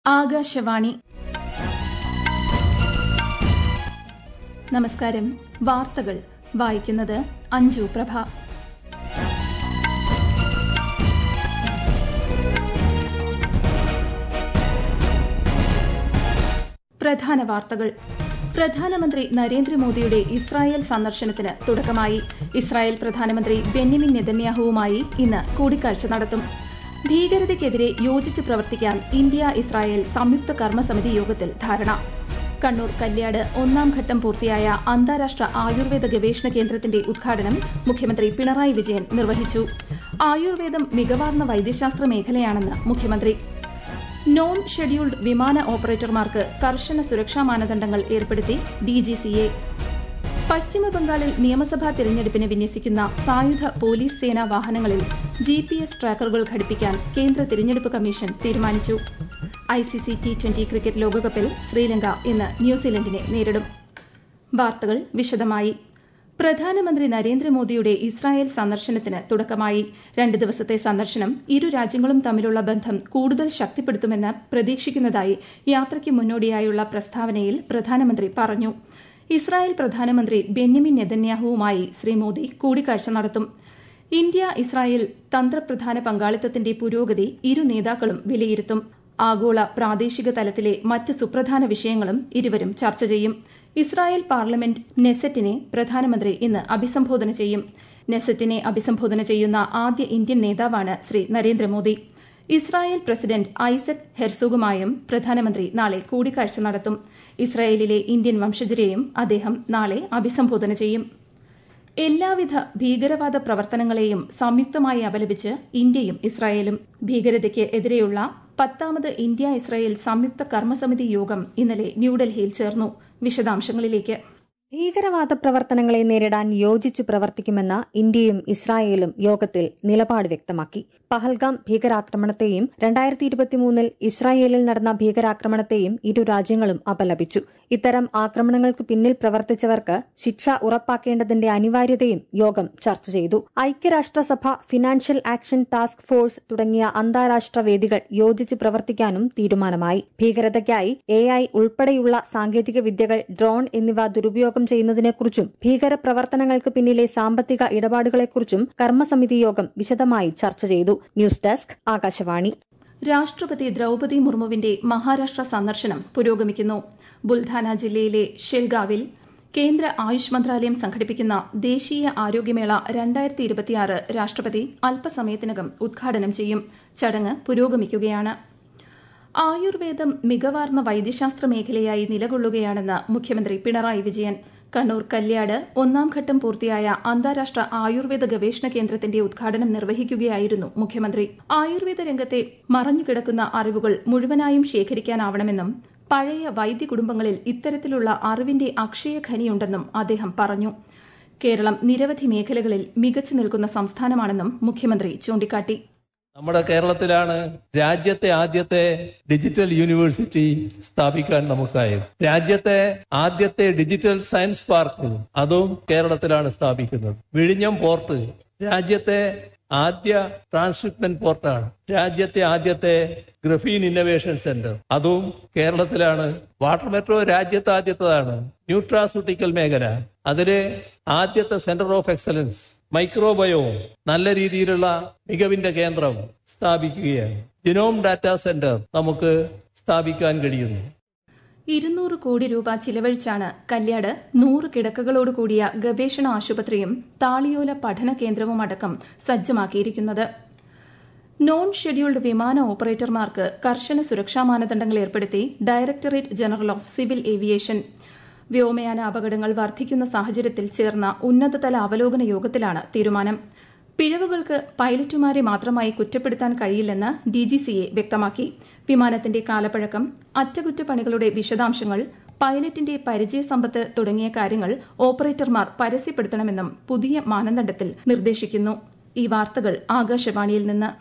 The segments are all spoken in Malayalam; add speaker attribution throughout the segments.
Speaker 1: ആകാശവാണി നമസ്കാരം വാർത്തകൾ വായിക്കുന്നത് അഞ്ജു പ്രഭ പ്രധാന വാർത്തകൾ പ്രധാനമന്ത്രി നരേന്ദ്രമോദിയുടെ ഇസ്രായേൽ സന്ദർശനത്തിന് തുടക്കമായി ഇസ്രായേൽ പ്രധാനമന്ത്രി ബെന്യമിൻ നെതന്യാഹുവുമായി ഇന്ന് കൂടിക്കാഴ്ച നടത്തും ഭീകരതയ്ക്കെതിരെ യോജിച്ച് പ്രവർത്തിക്കാൻ ഇന്ത്യ ഇസ്രായേൽ സംയുക്ത കർമ്മസമിതി യോഗത്തിൽ ധാരണ കണ്ണൂർ കല്യാട് ഒന്നാം ഘട്ടം പൂർത്തിയായ അന്താരാഷ്ട്ര ആയുർവേദ ഗവേഷണ കേന്ദ്രത്തിന്റെ ഉദ്ഘാടനം മുഖ്യമന്ത്രി പിണറായി വിജയൻ നിർവഹിച്ചു ആയുർവേദം മികവാർന്ന വൈദ്യശാസ്ത്ര മേഖലയാണെന്ന് മുഖ്യമന്ത്രി നോൺ ഷെഡ്യൂൾഡ് വിമാന ഓപ്പറേറ്റർമാർക്ക് കർശന സുരക്ഷാ മാനദണ്ഡങ്ങൾ ഏർപ്പെടുത്തി ഡിജിസിഎ പശ്ചിമബംഗാളിൽ നിയമസഭാ തെരഞ്ഞെടുപ്പിന് വിന്യസിക്കുന്ന സായുധ പോലീസ് സേനാ വാഹനങ്ങളിൽ ജി പി എസ് ട്രാക്കറുകൾ ഘടിപ്പിക്കാൻ കേന്ദ്ര തിരഞ്ഞെടുപ്പ് കമ്മീഷൻ തീരുമാനിച്ചു ഐസിസി ടി ട്വന്റി ക്രിക്കറ്റ് ലോകകപ്പിൽ ശ്രീലങ്ക ഇന്ന് ന്യൂസിലൻഡിനെ നേരിടും വാർത്തകൾ വിശദമായി പ്രധാനമന്ത്രി നരേന്ദ്രമോദിയുടെ ഇസ്രായേൽ സന്ദർശനത്തിന് തുടക്കമായി രണ്ട് ദിവസത്തെ സന്ദർശനം ഇരു രാജ്യങ്ങളും തമ്മിലുള്ള ബന്ധം കൂടുതൽ ശക്തിപ്പെടുത്തുമെന്ന് പ്രതീക്ഷിക്കുന്നതായി യാത്രയ്ക്ക് മുന്നോടിയായുള്ള പ്രസ്താവനയിൽ പ്രധാനമന്ത്രി പറഞ്ഞു ഇസ്രായേൽ പ്രധാനമന്ത്രി ബെന്യമിൻ നെതന്യാഹുവുമായി ശ്രീ മോദി കൂടിക്കാഴ്ച നടത്തും ഇന്ത്യ ഇസ്രായേൽ തന്ത്രപ്രധാന പങ്കാളിത്തത്തിന്റെ പുരോഗതി ഇരു നേതാക്കളും വിലയിരുത്തും ആഗോള പ്രാദേശിക തലത്തിലെ മറ്റ് സുപ്രധാന വിഷയങ്ങളും ഇരുവരും ചർച്ച ചെയ്യും ഇസ്രായേൽ പാർലമെന്റ് നെസറ്റിനെ പ്രധാനമന്ത്രി ഇന്ന് അഭിസംബോധന ചെയ്യും നെസറ്റിനെ അഭിസംബോധന ചെയ്യുന്ന ആദ്യ ഇന്ത്യൻ നേതാവാണ് Shri Narendra Modi Israel president Isaac ഹെർസോഗുമായും പ്രധാനമന്ത്രി നാളെ കൂടിക്കാഴ്ച നടത്തും ഇസ്രായേലിലെ ഇന്ത്യൻ വംശജരെയും അദ്ദേഹം നാളെ അഭിസംബോധന ചെയ്യും എല്ലാവിധ ഭീകരവാദ പ്രവർത്തനങ്ങളെയും സംയുക്തമായി അപലപിച്ച് ഇന്ത്യയും ഇസ്രായേലും ഭീകരതയ്ക്ക് എതിരെയുള്ള പത്താമത് ഇന്ത്യ ഇസ്രായേൽ സംയുക്ത കർമ്മസമിതി യോഗം ഇന്നലെ ന്യൂഡൽഹിയിൽ ചേർന്നു വിശദാംശങ്ങളിലേക്ക്
Speaker 2: ഭീകരവാദ പ്രവർത്തനങ്ങളെ നേരിടാൻ യോജിച്ചു പ്രവർത്തിക്കുമെന്ന ഇന്ത്യയും ഇസ്രായേലും യോഗത്തിൽ നിലപാട് വ്യക്തമാക്കി പഹൽഗാം ഭീകരാക്രമണത്തെയും രണ്ടായിരത്തി ഇരുപത്തിമൂന്നിൽ ഇസ്രായേലിൽ നടന്ന ഭീകരാക്രമണത്തെയും ഇരു രാജ്യങ്ങളും അപലപിച്ചു ഇത്തരം ആക്രമണങ്ങൾക്ക് പിന്നിൽ പ്രവർത്തിച്ചവർക്ക് ശിക്ഷ ഉറപ്പാക്കേണ്ടതിന്റെ അനിവാര്യതയും യോഗം ചർച്ച ചെയ്തു ഐക്യരാഷ്ട്രസഭ ഫിനാൻഷ്യൽ ആക്ഷൻ ടാസ്ക് ഫോഴ്സ് തുടങ്ങിയ അന്താരാഷ്ട്ര വേദികൾ യോജിച്ച് പ്രവർത്തിക്കാനും തീരുമാനമായി ഭീകരതയ്ക്കായി എ ഐ ഉൾപ്പെടെയുള്ള സാങ്കേതിക വിദ്യകൾ ഡ്രോൺ എന്നിവ ദുരുപയോഗം ചെയ്യുന്നതിനെക്കുറിച്ചും ഭീകരപ്രവർത്തനങ്ങൾക്ക് പിന്നിലെ സാമ്പത്തിക ഇടപാടുകളെക്കുറിച്ചും കർമ്മസമിതി യോഗം വിശദമായി ചർച്ച ചെയ്തു ന്യൂസ് ഡെസ്ക് ആകാശവാണി
Speaker 1: രാഷ്ട്രപതി ദ്രൌപതി മുർമുവിന്റെ മഹാരാഷ്ട്ര സന്ദർശനം പുരോഗമിക്കുന്നു ബുൽധാന ജില്ലയിലെ ഷെൽഗാവിൽ കേന്ദ്ര ആയുഷ് മന്ത്രാലയം സംഘടിപ്പിക്കുന്ന ദേശീയ ആരോഗ്യമേള രണ്ടായിരത്തി ഇരുപത്തിയാറ് രാഷ്ട്രപതി അല്പസമയത്തിനകം ഉദ്ഘാടനം ചെയ്യും ചടങ്ങ് പുരോഗമിക്കുകയാണ് ആയുർവേദം മികവാർന്ന വൈദ്യശാസ്ത്ര മേഖലയായി നിലകൊള്ളുകയാണെന്ന് മുഖ്യമന്ത്രി പിണറായി വിജയൻ കണ്ണൂർ കല്യാട് ഒന്നാം ഘട്ടം പൂർത്തിയായ അന്താരാഷ്ട്ര ആയുർവേദ ഗവേഷണ കേന്ദ്രത്തിന്റെ ഉദ്ഘാടനം നിർവഹിക്കുകയായിരുന്നു മുഖ്യമന്ത്രി ആയുർവേദ രംഗത്തെ മറഞ്ഞുകിടക്കുന്ന അറിവുകൾ മുഴുവനായും ശേഖരിക്കാനാവണമെന്നും പഴയ വൈദ്യ കുടുംബങ്ങളിൽ ഇത്തരത്തിലുള്ള അറിവിന്റെ അക്ഷയഖനിയുണ്ടെന്നും അദ്ദേഹം പറഞ്ഞു കേരളം നിരവധി മേഖലകളിൽ മികച്ചു നിൽക്കുന്ന സംസ്ഥാനമാണെന്നും മുഖ്യമന്ത്രി ചൂണ്ടിക്കാട്ടി
Speaker 3: നമ്മുടെ കേരളത്തിലാണ് രാജ്യത്തെ ആദ്യത്തെ ഡിജിറ്റൽ യൂണിവേഴ്സിറ്റി സ്ഥാപിക്കാൻ നമുക്കായത് രാജ്യത്തെ ആദ്യത്തെ ഡിജിറ്റൽ സയൻസ് പാർക്ക് അതും കേരളത്തിലാണ് സ്ഥാപിക്കുന്നത് വിഴിഞ്ഞം പോർട്ട് രാജ്യത്തെ ആദ്യ ട്രാൻസ്ഷിപ്മെന്റ് പോർട്ടാണ് രാജ്യത്തെ ആദ്യത്തെ ഗ്രഫീൻ ഇന്നവേഷൻ സെന്റർ അതും കേരളത്തിലാണ് വാട്ടർ മെട്രോ രാജ്യത്തെ ആദ്യത്തേതാണ് ന്യൂട്രാസ്യൂട്ടിക്കൽ മേഖല അതിലെ ആദ്യത്തെ സെന്റർ ഓഫ് എക്സലൻസ് മൈക്രോബയോ നല്ല രീതിയിലുള്ള മികവിന്റെ കേന്ദ്രം സ്ഥാപിക്കുകയാണ് ജിനോം ഡാറ്റാ സെന്റർ നമുക്ക് സ്ഥാപിക്കാൻ കഴിയുന്നു
Speaker 1: ഇരുന്നൂറ് കോടി രൂപ ചിലവഴിച്ചാണ് കല്യാട് നൂറ് കിടക്കകളോട് കൂടിയ ഗവേഷണ ആശുപത്രിയും താളിയോല പഠന കേന്ദ്രവും അടക്കം സജ്ജമാക്കിയിരിക്കുന്നത് നോൺ ഷെഡ്യൂൾഡ് വിമാന ഓപ്പറേറ്റർമാർക്ക് കർശന സുരക്ഷാ മാനദണ്ഡങ്ങൾ ഏർപ്പെടുത്തി directorate general of civil aviation വ്യോമയാന അപകടങ്ങൾ വർദ്ധിക്കുന്ന സാഹചര്യത്തിൽ ചേർന്ന ഉന്നതതല അവലോകന യോഗത്തിലാണ് തീരുമാനം പിഴവുകൾക്ക് പൈലറ്റുമാരെ മാത്രമായി കുറ്റപ്പെടുത്താൻ കഴിയില്ലെന്ന് ഡിജിസിഎ വ്യക്തമാക്കി വിമാനത്തിന്റെ കാലപ്പഴക്കം അറ്റകുറ്റപ്പണികളുടെ വിശദാംശങ്ങൾ പൈലറ്റിന്റെ പരിചയസമ്പത്ത് തുടങ്ങിയ കാര്യങ്ങൾ ഓപ്പറേറ്റർമാർ പരസ്യപ്പെടുത്തണമെന്നും പുതിയ മാനദണ്ഡത്തിൽ നിർദ്ദേശിക്കുന്നു ഈ വാർത്തകൾ ആകാശവാണിയിൽ നിന്ന്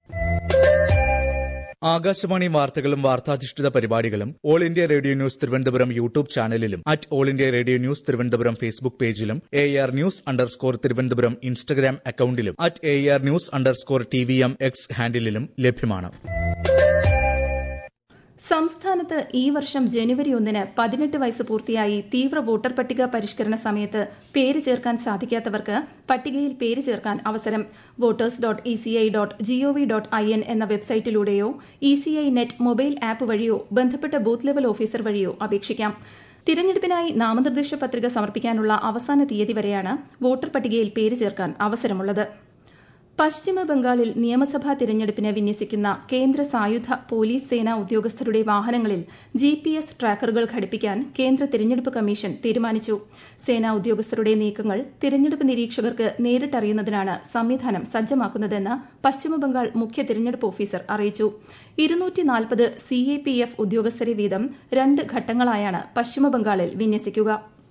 Speaker 4: ആകാശവാണി വാർത്തകളും വാർത്താധിഷ്ഠിത പരിപാടികളും all India radio news Thiruvananthapuram YouTube ചാനലിലും at all India radio news Thiruvananthapuram Facebook പേജിലും A R news underscore Thiruvananthapuram Instagram അക്കൌണ്ടിലും at A R news underscore T V M X ഹാൻഡിലും ലഭ്യമാണ്
Speaker 1: സംസ്ഥാനത്ത് ഈ വർഷം ജനുവരി ഒന്നിന് പതിനെട്ട് വയസ്സ് പൂർത്തിയായി തീവ്ര വോട്ടർ പട്ടിക പരിഷ്കരണ സമയത്ത് പേര് ചേർക്കാൻ സാധിക്കാത്തവർക്ക് പട്ടികയിൽ പേര് ചേർക്കാൻ അവസരം voters dot E C I dot gov dot I N എന്ന വെബ്സൈറ്റിലൂടെയോ E C I net mobile app വഴിയോ ബന്ധപ്പെട്ട ബൂത്ത് ലെവൽ ഓഫീസർ വഴിയോ അപേക്ഷിക്കാം തിരഞ്ഞെടുപ്പിനായി നാമനിർദ്ദേശ പത്രിക സമർപ്പിക്കാനുള്ള അവസാന തീയതി വരെയാണ് വോട്ടർ പട്ടികയിൽ പേര് ചേർക്കാൻ അവസരമുള്ളത് പശ്ചിമ ബംഗാളിൽ നിയമസഭാ തിരഞ്ഞെടുപ്പിന് വിന്യസിക്കുന്ന കേന്ദ്ര സായുധ പോലീസ് സേനാ ഉദ്യോഗസ്ഥരുടെ വാഹനങ്ങളിൽ ജി പി എസ് ട്രാക്കറുകൾ ഘടിപ്പിക്കാൻ കേന്ദ്ര തിരഞ്ഞെടുപ്പ് കമ്മീഷൻ തീരുമാനിച്ചു സേനാ ഉദ്യോഗസ്ഥരുടെ നീക്കങ്ങൾ തിരഞ്ഞെടുപ്പ് നിരീക്ഷകർക്ക് നേരിട്ടറിയുന്നതിനാണ് സംവിധാനം സജ്ജമാക്കുന്നതെന്ന് പശ്ചിമബംഗാൾ മുഖ്യ തിരഞ്ഞെടുപ്പ് ഓഫീസർ അറിയിച്ചു ഇരുന്നൂറ്റി നാൽപ്പത് സി എ പി എഫ് ഉദ്യോഗസ്ഥരെ വീതം രണ്ട് ഘട്ടങ്ങളായാണ് പശ്ചിമബംഗാളിൽ വിന്യസിക്കുക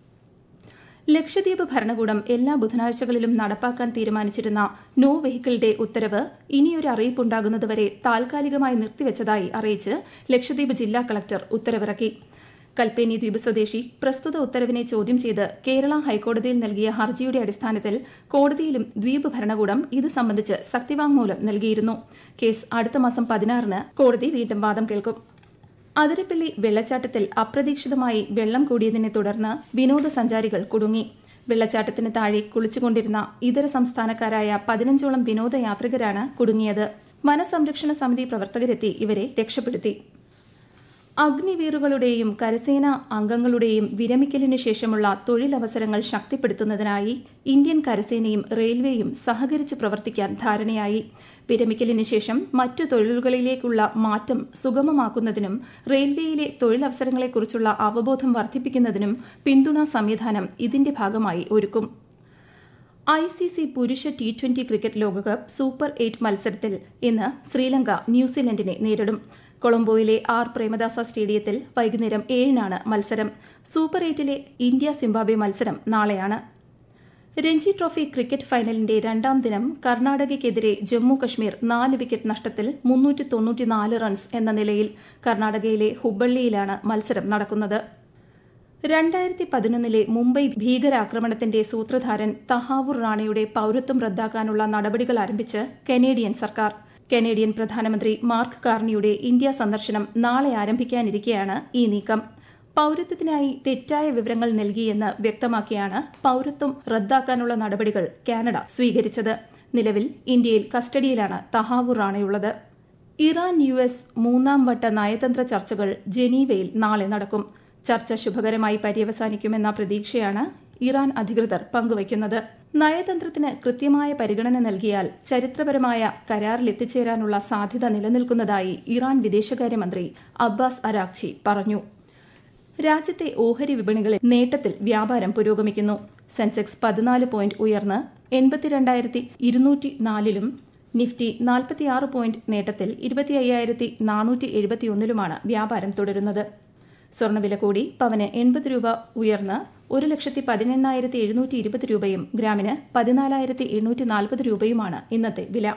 Speaker 1: ലക്ഷദ്വീപ് ഭരണകൂടം എല്ലാ ബുധനാഴ്ചകളിലും നടപ്പാക്കാൻ തീരുമാനിച്ചിരുന്ന നോ വെഹിക്കിൾ ഡേ ഉത്തരവ് ഇനിയൊരു അറിയിപ്പുണ്ടാകുന്നതുവരെ താൽക്കാലികമായി നിർത്തിവച്ചതായി അറിയിച്ച് ലക്ഷദ്വീപ് ജില്ലാ കളക്ടർ ഉത്തരവിറക്കി കൽപ്പേനി ദ്വീപ് സ്വദേശി പ്രസ്തുത ഉത്തരവിനെ ചോദ്യം ചെയ്ത് കേരള ഹൈക്കോടതിയിൽ നൽകിയ ഹർജിയുടെ അടിസ്ഥാനത്തിൽ കോടതിയിലും ദ്വീപ് ഭരണകൂടം ഇത് സംബന്ധിച്ച് സത്യവാങ്മൂലം നൽകിയിരുന്നു കേസ് അടുത്ത മാസം പതിനാറിന് കോടതി വീണ്ടും വാദം കേൾക്കും അതിരപ്പള്ളി വെള്ളച്ചാട്ടത്തിൽ അപ്രതീക്ഷിതമായി വെള്ളം കൂടിയതിനെ തുടർന്ന് വിനോദസഞ്ചാരികൾ കുടുങ്ങി വെള്ളച്ചാട്ടത്തിന് താഴെ കുളിച്ചുകൊണ്ടിരുന്ന ഇതര സംസ്ഥാനക്കാരായ പതിനഞ്ചോളം വിനോദയാത്രികരാണ് കുടുങ്ങിയത് വനസംരക്ഷണ സമിതി പ്രവർത്തകരെത്തി ഇവരെ രക്ഷപ്പെടുത്തി അഗ്നിവീറുകളുടെയും കരസേന അംഗങ്ങളുടെയും വിരമിക്കലിനു ശേഷമുള്ള തൊഴിലവസരങ്ങൾ ശക്തിപ്പെടുത്തുന്നതിനായി ഇന്ത്യൻ കരസേനയും റെയിൽവേയും സഹകരിച്ച് പ്രവർത്തിക്കാൻ ധാരണയായി വിരമിക്കലിനു ശേഷം മറ്റു തൊഴിലുകളിലേക്കുള്ള മാറ്റം സുഗമമാക്കുന്നതിനും റെയിൽവേയിലെ തൊഴിലവസരങ്ങളെക്കുറിച്ചുള്ള അവബോധം വർദ്ധിപ്പിക്കുന്നതിനും പിന്തുണാ സംവിധാനം ഇതിന്റെ ഭാഗമായി ഒരുക്കും ഐ സി സി പുരുഷ ടി ട്വന്റി ക്രിക്കറ്റ് ലോകകപ്പ് സൂപ്പർ എയ്റ്റ് മത്സരത്തിൽ ഇന്ന് ശ്രീലങ്ക ന്യൂസിലൻഡിനെ നേരിടും കൊളംബോയിലെ ആർ പ്രേമദാസ സ്റ്റേഡിയത്തിൽ വൈകുന്നേരം ഏഴിനാണ് മത്സരം സൂപ്പർ എയ്റ്റിലെ ഇന്ത്യ സിംബാബ്വെ മത്സരം നാളെയാണ് രഞ്ജി ട്രോഫി ക്രിക്കറ്റ് ഫൈനലിന്റെ രണ്ടാം ദിനം കർണാടകയ്ക്കെതിരെ ജമ്മു കശ്മീർ നാല് വിക്കറ്റ് നഷ്ടത്തിൽ മുന്നൂറ്റി തൊണ്ണൂറ്റിനാല് റൺസ് എന്ന നിലയിൽ കർണാടകയിലെ ഹുബ്ബള്ളിയിലാണ് മത്സരം നടക്കുന്നത് രണ്ടായിരത്തി പതിനൊന്നിലെ മുംബൈ ഭീകരാക്രമണത്തിന്റെ സൂത്രധാരൻ തഹാവൂർ റാണയുടെ പൌരത്വം റദ്ദാക്കാനുള്ള നടപടികൾ ആരംഭിച്ച് കനേഡിയൻ സർക്കാർ കനേഡിയൻ പ്രധാനമന്ത്രി മാർക്ക് കാർണിയുടെ ഇന്ത്യ സന്ദർശനം നാളെ ആരംഭിക്കാനിരിക്കെയാണ് ഈ നീക്കം പൌരത്വത്തിനായി തെറ്റായ വിവരങ്ങൾ നൽകിയെന്ന് വ്യക്തമാക്കിയാണ് പൌരത്വം റദ്ദാക്കാനുള്ള നടപടികൾ കാനഡ സ്വീകരിച്ചത് നിലവിൽ ഇന്ത്യയിൽ കസ്റ്റഡിയിലാണ് തഹാവൂർ റാണയുള്ളത് ഇറാൻ യു എസ് മൂന്നാം വട്ട നയതന്ത്ര ചർച്ചകൾ ജനീവയിൽ നാളെ നടക്കും ചർച്ച ശുഭകരമായി പര്യവസാനിക്കുമെന്ന പ്രതീക്ഷയാണ് ഇറാൻ അധികൃതർ പങ്കുവയ്ക്കുന്നത് നയതന്ത്രത്തിന് കൃത്യമായ പരിഗണന നൽകിയാൽ ചരിത്രപരമായ കരാറിലെത്തിച്ചേരാനുള്ള സാധ്യത നിലനിൽക്കുന്നതായി ഇറാൻ വിദേശകാര്യമന്ത്രി അബ്ബാസ് അരാക്ചി പറഞ്ഞു രാജ്യത്തെ ഓഹരി വിപണികളിൽ നേട്ടത്തിൽ വ്യാപാരം പുരോഗമിക്കുന്നു സെൻസെക്സ് പതിനാല് പോയിന്റ് ഉയർന്ന് എൺപത്തിരണ്ടായിരത്തി ഇരുന്നൂറ്റി നാലിലും നിഫ്റ്റി നാൽപ്പത്തിയാറ് പോയിന്റ് നേട്ടത്തിൽ ഇരുപത്തി അയ്യായിരത്തി നാനൂറ്റി എഴുപത്തിയൊന്നിലുമാണ് വ്യാപാരം തുടരുന്നത് സ്വർണ്ണവില കൂടി പവന് എൺപത് രൂപ ഉയർന്ന് ഒരു ലക്ഷത്തി പതിനെണ്ണായിരത്തി എഴുന്നൂറ്റി ഇരുപത് രൂപയും ഗ്രാമിന് പതിനാലായിരത്തി എണ്ണൂറ്റി നാൽപ്പത് രൂപയുമാണ് ഇന്നത്തെ വില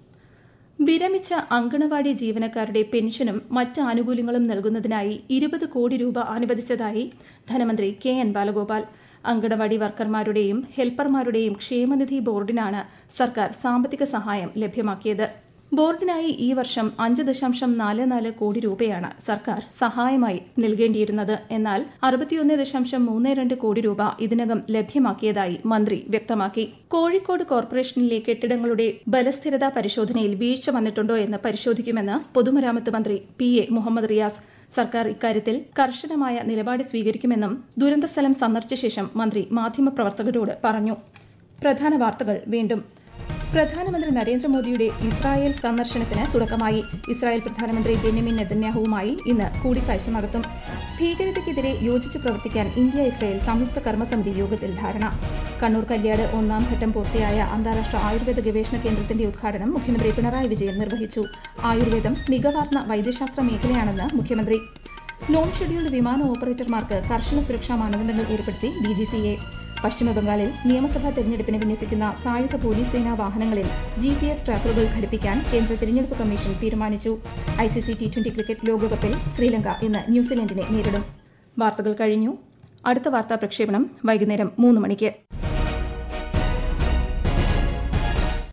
Speaker 1: വിരമിച്ച അങ്കണവാടി ജീവനക്കാരുടെ പെൻഷനും മറ്റ് ആനുകൂല്യങ്ങളും നൽകുന്നതിനായി ഇരുപത് കോടി രൂപ അനുവദിച്ചതായി ധനമന്ത്രി കെ എൻ ബാലഗോപാൽ അങ്കണവാടി വർക്കർമാരുടെയും ഹെൽപ്പർമാരുടെയും ക്ഷേമനിധി ബോർഡിനാണ് സർക്കാർ സാമ്പത്തിക സഹായം ലഭ്യമാക്കിയത് ബോർഡിനായി ഈ വർഷം അഞ്ച് ദശാംശം നാല് നാല് കോടി രൂപയാണ് സർക്കാർ സഹായമായി നൽകേണ്ടിയിരുന്നത് എന്നാൽ അറുപത്തിയൊന്ന് ദശാംശം മൂന്ന് രണ്ട് കോടി രൂപ ഇതിനകം ലഭ്യമാക്കിയതായി മന്ത്രി വ്യക്തമാക്കി കോഴിക്കോട് കോർപ്പറേഷനിലെ കെട്ടിടങ്ങളുടെ ബലസ്ഥിരതാ പരിശോധനയിൽ വീഴ്ച വന്നിട്ടുണ്ടോ എന്ന് പരിശോധിക്കുമെന്ന് പൊതുമരാമത്ത് മന്ത്രി പി എ മുഹമ്മദ് റിയാസ് സർക്കാർ ഇക്കാര്യത്തിൽ കർശനമായ നിലപാട് സ്വീകരിക്കുമെന്നും ദുരന്തസ്ഥലം സന്ദർശിച്ച ശേഷം മന്ത്രി മാധ്യമപ്രവർത്തകരോട് പറഞ്ഞു പ്രധാന വാർത്തകൾ വീണ്ടും പ്രധാനമന്ത്രി നരേന്ദ്രമോദിയുടെ ഇസ്രായേൽ സന്ദർശനത്തിന് തുടക്കമായി ഇസ്രായേൽ പ്രധാനമന്ത്രി ബെന്യമിൻ നെതന്യാഹുവുമായി ഇന്ന് കൂടിക്കാഴ്ച നടത്തും ഭീകരതയ്ക്കെതിരെ യോജിച്ച് പ്രവർത്തിക്കാൻ ഇന്ത്യ ഇസ്രായേൽ സംയുക്ത കർമ്മസമിതി യോഗത്തിൽ ധാരണ കണ്ണൂർ കല്യാട് ഒന്നാം ഘട്ടം പൂർത്തിയായ അന്താരാഷ്ട്ര ആയുർവേദ ഗവേഷണ കേന്ദ്രത്തിന്റെ ഉദ്ഘാടനം മുഖ്യമന്ത്രി പിണറായി വിജയൻ നിർവഹിച്ചു ആയുർവേദം മികവാർന്ന വൈദ്യശാസ്ത്ര മേഖലയാണെന്ന് മുഖ്യമന്ത്രി നോൺ ഷെഡ്യൂൾഡ് വിമാന ഓപ്പറേറ്റർമാർക്ക് കർശന സുരക്ഷാ മാനദണ്ഡങ്ങൾ ഏർപ്പെടുത്തി ഡിജിസിഎ പശ്ചിമബംഗാളിൽ നിയമസഭാ തെരഞ്ഞെടുപ്പിന് വിന്യസിക്കുന്ന സായുധ പോലീസ് സേനാ വാഹനങ്ങളിൽ ജി പി എസ് ട്രാക്കറുകൾ ഘടിപ്പിക്കാൻ കേന്ദ്ര തെരഞ്ഞെടുപ്പ് കമ്മീഷൻ തീരുമാനിച്ചു I C C T twenty cricket ലോകകപ്പിൽ ശ്രീലങ്ക ഇന്ന് ന്യൂസിലൻഡിനെ നേരിടും വാർത്തകൾ കഴിഞ്ഞു അടുത്ത വാർത്താ പ്രക്ഷേപണം വൈകുന്നേരം മൂന്ന് മണിക്ക്